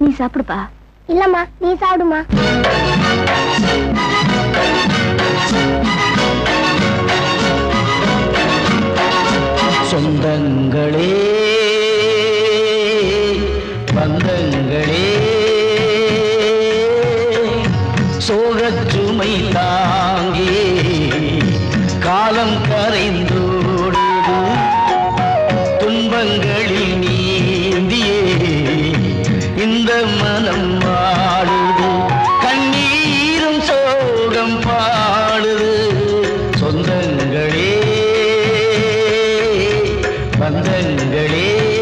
நீ சாப்பிடுப்பா இல்லம்மா நீ சாப்பிடுமா சொந்தங்களே பந்தங்களே சோகச்சுமை தாங்கி காலம் கரைந்தோடுது துன்பங்களில் நீந்தியே இந்த மனம் வாழுது கண்ணீரும் சோகம் பாடுது சொந்தங்களே பந்தங்களே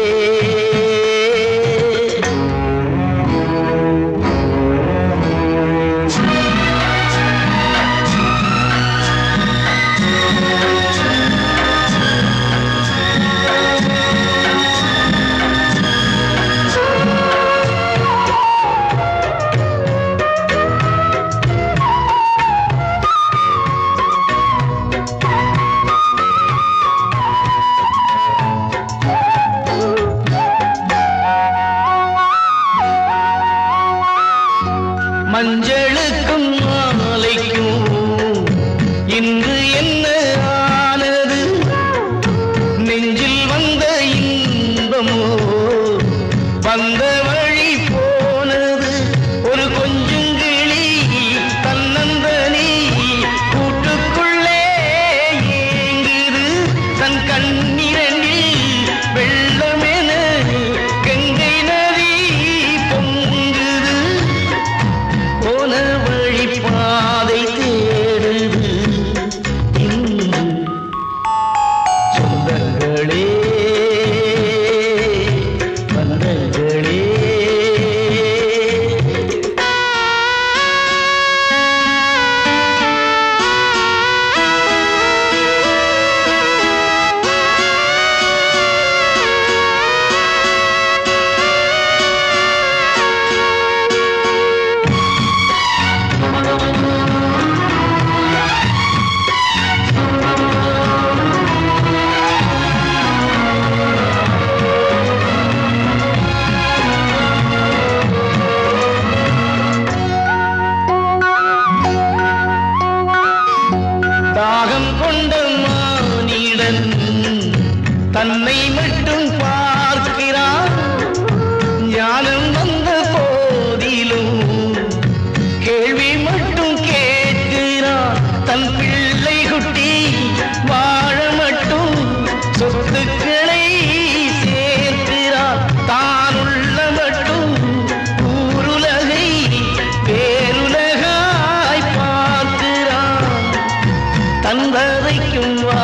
மஞ்சளுக்கும் மாலைக்கும் இன்று என்ன ஆனது நெஞ்சில் வந்த இன்பமோ வந்த வழி போனது ஒரு கொஞ்சங்கிளி தன்னந்தனி கூட்டுக்குள்ளே ஏங்குது தன் கண்ணிரண்டில் வெள்ளமென கங்கை நதி பொங்குது போன வழி பாதை தேடுது இன்று சொந்தங்களே பந்தங்களே தாகம் கொண்ட மானிடன் தன்னை மட்டும் பார்க்கிறான் ஞானம் வந்த போதிலும் கேள்வி மட்டும் கேட்கிறான் தன் பிள்ளை குட்டி வாழ மட்டும் சொத்துக்களை சேர்க்கிறான் தான் உள்ள மட்டும் ஊருலகை பேருலகாய் பார்க்கிறான் தந்ததைக்கும் வா